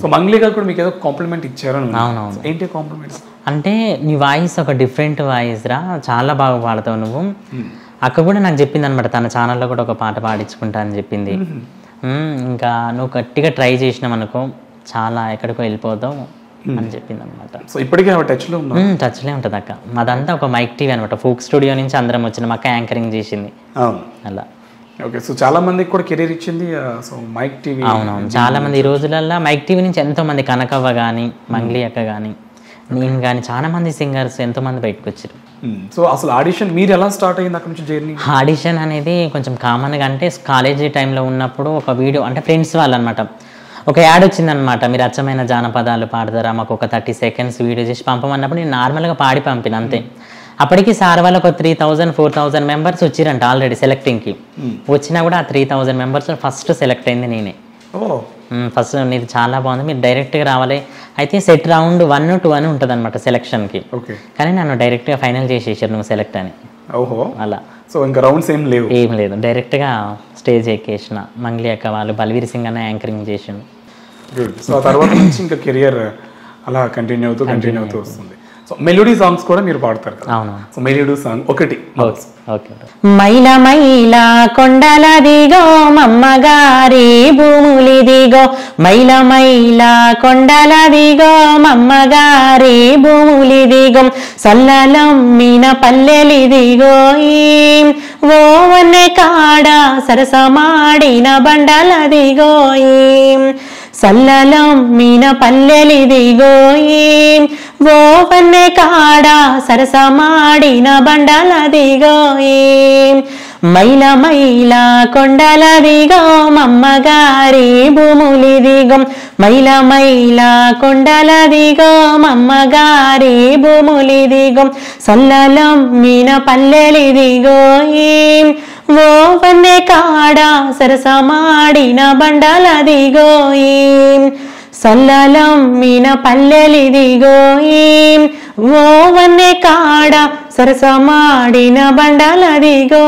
So Mangli గారు కూడా మీకు ఏదో కాంప్లిమెంట్ ఇచ్చారని విన్నాను. అవునవును. ఏంటి కాంప్లిమెంట్ అంటే నీ వాయిస్ ఒక డిఫరెంట్ వాయిస్ రా చాలా బాగా పాడతావు నువ్వు అక్క కూడా నాకు చెప్పింది అనమాట తన ఛానల్లో కూడా ఒక పాట పాడించుకుంటా అని చెప్పింది మ్మ్, ఇంకా నువ్వు గట్టిగా ట్రై చేసినావు అనుకో చాలా ఎక్కడికో వెళ్ళిపోతావు అని చెప్పింది అనమాట సో ఇప్పటికే ఆ టచ్లో ఉన్నా టచ్లే ఉంటుంది అక్క మాదంతా ఒక మైక్ టీవీ అనమాట ఫోక్ స్టూడియో నుంచి అందరం వచ్చిన అక్క యాంకరింగ్ చేసింది అవును అలా ఓకే సో చాలా మందికి కూడా కెరీర్ ఇచ్చింది సో మైక్ టీవీ అవునవును చాలా మంది ఈ రోజులల్లో మైక్ టీవీ నుంచి ఎంతో మంది కనకవ్వ కానీ మంగ్లీ అక్క కానీ నేను కానీ చాలా మంది సింగర్స్ ఎంతో మంది బయటకు వచ్చారు సో అసలు ఆడిషన్ మీరు ఎలా స్టార్ట్ అయ్యింది అక్కడ నుంచి జర్నీ ఆడిషన్ అనేది కొంచెం కామన్గా అంటే కాలేజీ టైంలో ఉన్నప్పుడు ఒక వీడియో అంటే ఫ్రెండ్స్ వాళ్ళు అనమాట ఒక యాడ్ వచ్చిందనమాట మీరు అచ్చమైన జానపదాలు పాడతారా మాకు ఒక థర్టీ సెకండ్స్ వీడియో చేసి పంపమన్నప్పుడు నేను నార్మల్గా పాడి పంపిన అంతే అప్పటికి సార్ వాళ్ళు ఒక three thousand four thousand members వచ్చిరంట ఆల్రెడీ సెలెక్టింగ్కి వచ్చినా కూడా ఆ three thousand members first select అయింది నేనే ఓ ఫస్ట్ నీది చాలా బాగుంది మీరు డైరెక్ట్గా రావాలి అయితే సెట్ రౌండ్ వన్ టూ అని ఉంటుంది అనమాట సెలెక్షన్కి ఓకే కానీ నన్ను డైరెక్ట్గా ఫైనల్ చేసేసారు నువ్వు సెలెక్ట్ అని ఓహో అలా సో ఇంకా రౌండ్స్ ఏం లేవు ఏం లేదు డైరెక్ట్గా స్టేజ్ ఎక్కేసిన మంగ్లీ అక్క వాళ్ళు బల్వీర్ సింగ్ అన్న యాంకరింగ్ చేసిన గుడ్ సో ఆ తర్వాత నుంచి ఇంకా కెరియర్ అలా కంటిన్యూ అవుతూ కంటిన్యూ అవుతూ వస్తుంది సో మెలోడీ సాంగ్స్ కూడా మీరు పాడతారు కదా అవును సో మెలోడీ సాంగ్ ఒకటి ఓకే మైల మైల కొండల దిగో మమ్మగారి భూములి దిగో మైల మైల కొండల దిగో మమ్మగారి భూములి దిగో సల్లలమ్మిన పల్లెలి దిగో ఓ వన్నె కాడ సరసమాడిన బండల దిగో సల్లలమ్మిన పల్లెలి దిగో ఓ వన్నె కాడ సరసమాడిన బండల దిగో మైల మైల కొండల దిగో మమ్మగారి భూములి దిగో మైల మైల కొండల దిగో మమ్మగారి భూములి దిగో సల్లలమ్మిన పల్లెలి దిగో ఓ వన్నె కాడ సరసమాడిన బండల దిగో సల్లలమ్మిన పల్లెలిదిగో ఓ వన్నె కాడ సరసమాడిన బండలదిగో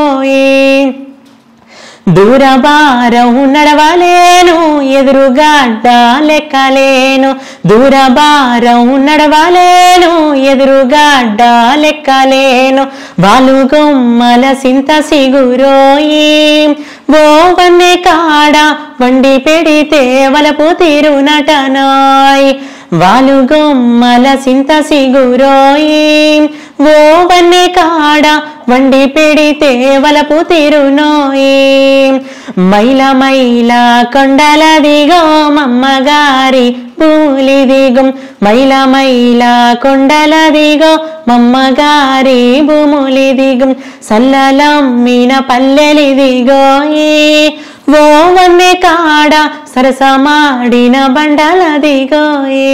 దూరబారం నడవలేను ఎదురుగడ్డ లెక్కలేను దూరబారం నడవలేను ఎదురుగడ్డ లెక్కలేను బాలుగొమ్మల సింత సిగురోయి ఓ వన్నె కాడ వండి పెడితే వలపు తీరునటనాయ్ వాలుగొమ్మల సింత సిగురోయి ఓ వన్నె కాడ వండి పెడితే వలపు తీరునోయి మైల మైల కొండల దిగో మమ్మగారి పూలి దిగం మైల మైల కొండల దిగో మమ్మగారి భూములి దిగం సల్లలమ్మిన పల్లెలి దిగో ఓ వన్నె కాడ సరసమాడిన బండల దిగో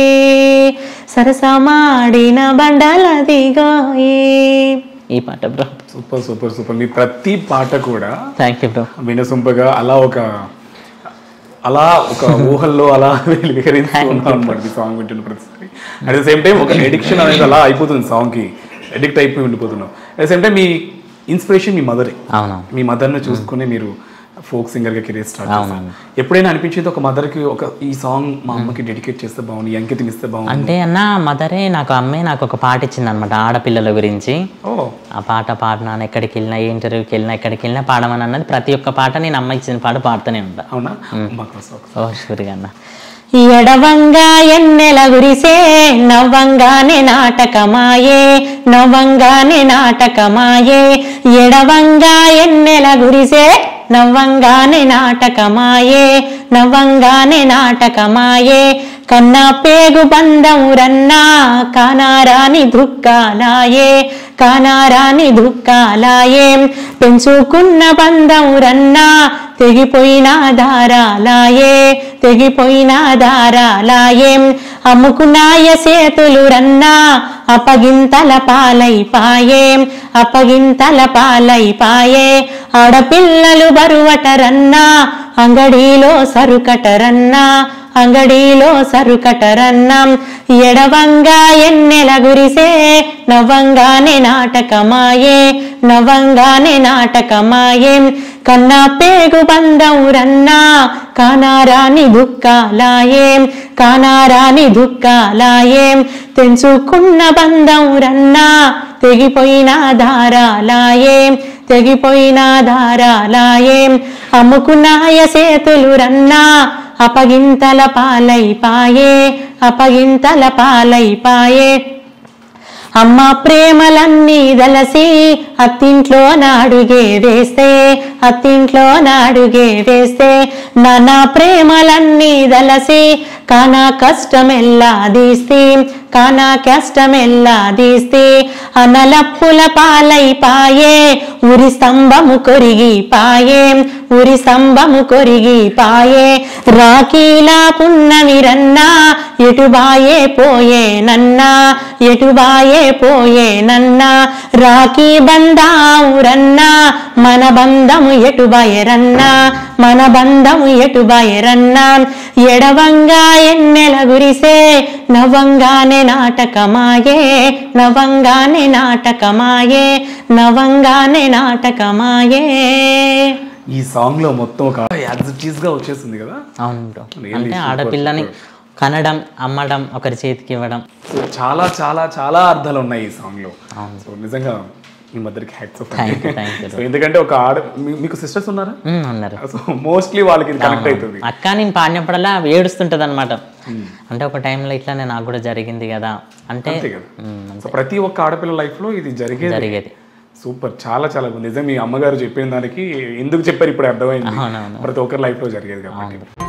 సరసమాడిన బండల దిగో ఈ పాట బ్రో సూపర్ సూపర్ సూపర్ మీ ప్రతి పాట కూడా థ్యాంక్ యూ బ్రో వినసొంపగా అలా ఒక అలా ఒక ఊహల్లో అలా విహరిస్తూ ఉన్నాం అనమాట ఈ సాంగ్ వింటున్న ప్రతిసారి అట్ ద సేమ్ టైం ఒక ఎడిక్షన్ అనేది అలా అయిపోతుంది సాంగ్ కి ఎడిక్ట్ అయిపోయి ఉండిపోతున్నాం అట్ ద సేమ్ టైం మీ ఇన్స్పిరేషన్ మీ మదరే అవును మీ మదర్ని చూసుకుని మీరు ఫోక్ సింగర్ గా కెరీర్ స్టార్ట్ చేశారు అవునవును. ఎప్పుడైనా అనిపించింది ఒక మదర్ కి ఒక ఈ సాంగ్ మా అమ్మకి డెడికేట్ చేస్తే బాగుంది ఈ అంకితం ఇస్తే బాగుంది అంటే అన్న మదరే నాకు అమ్మే నాకు ఒక పాట ఇచ్చింది అనమాట ఆడపిల్లల గురించి ఓ ఆ పాట పాడినాను ఎక్కడికి వెళ్ళినా ఏ ఇంటర్వ్యూకి వెళ్ళినా ఎక్కడికి వెళ్ళినా పాడమని అన్నది ప్రతి ఒక్క పాట నేను అమ్మ ఇచ్చిన పాట పాడుతూనే ఉంటా అవునా మాకోసం ఒక ఓ షూరిగా అన్న ఎడవంగా ఎన్నెల గురిసే నవ్వంగానే నాటకమాయే నవ్వంగానే నాటకమాయే ఎడవంగా ఎన్నెల గురిసే నవ్వంగానే నాటకమాయే నవ్వంగానే నాటకమాయే కన్నా పేగు బంధమురన్నా కానారాని దుఃఖాలాయే కానారాని దుఃఖాలాయే పెంచుకున్న బంధమురన్నా తెగిపోయిన దారాలాయే తెగిపోయిన దారాలాయే అమ్ముకున్నాయ సేతులు రన్నా అపగింతల పాలైపాయే అపగింతల పాలైపాయే ఆడపిల్లలు బరువటరన్నా అంగడిలో సరుకటరన్నా అంగడిలో సరుకటరన్నా ఎడవంగా ఎన్నెల గురిసే నవ్వంగానే నాటకమాయే నవ్వంగానే నాటకమాయే కన్నా పేగు బంధమురన్నా కానారాని దుఃఖాలాయే కానారాని దుఃఖాలాయేం తెంచుకున్న బంధం రన్నా తెగిపోయిన ధారాలాయేం తెగిపోయిన ధారాలాయేం అమ్ముకున్నాయ సేతులు రన్నా అపగింతల పాలైపాయే అపగింతల పాలైపాయే అమ్మ ప్రేమలన్నీ దలసి అత్తింట్లో నాడుగే వేస్తే అత్తింట్లో నాడుగే వేస్తే నానా ప్రేమలన్నీ దలసి కానా కష్టమెల్లా దీస్తే కానా కష్టమెల్లా దీస్తే అనలప్పుల పాలైపాయే ఉరి స్తంభము కొరిగి పాయే ఉరి స్తంభము కొరిగి పాయే రాకీలా పున్నమి రన్నా ఎటుబాయే పోయే నన్నా ఎటుబాయే పోయే నన్నా రాఖీ బంధావురన్నా మన బంధము ఎటుబాయరన్నా మన బంధము ఎటుబాయరన్నా ఎడవంగా ఎన్నెల గురిసే నవంగానే నాటకమాయే నవంగానే నాటకమాయే నవంగానే నాటకమాయే ఈ సాంగ్ లో మొత్తం ఒక యాజ్ గా వచ్చేస్తుంది కదా అవును బ్రో Really అంటే super, ఆడపిల్లని కనడం అమ్మడం ఒకరి చేతికి ఇవ్వడం సో చాలా చాలా చాలా అర్థాలు ఉన్నాయి ఈ సాంగ్ లో సో నిజంగా ఈ మధ్యకి hats Thank you, thank you. So ఎందుకంటే ఒక ఆడ మీ- మీకు సిస్టర్స్ ఉన్నారా ఉమ్, అన్నారు సో మోస్ట్లీ వాళ్ళకి కనెక్ట్ అవుతుంది అక్క నేను పాడినప్పుడల్లా ఏడుస్తుంటది అనమాట అంటే ఒక టైంలో ఇట్లానే నాకు కూడా జరిగింది కదా అంటే అంతే కదా సో ప్రతి ఒక్క ఆడపిల్ల లైఫ్ లో ఇది జరిగేది జరిగేది సూపర్ చాలా చాలా నిజం మీ అమ్మగారు చెప్పిన దానికి ఎందుకు చెప్పారు ఇప్పుడు అర్థమైంది అవునవును ప్రతి ఒక్కరి లైఫ్ లో జరిగేది కాబట్టి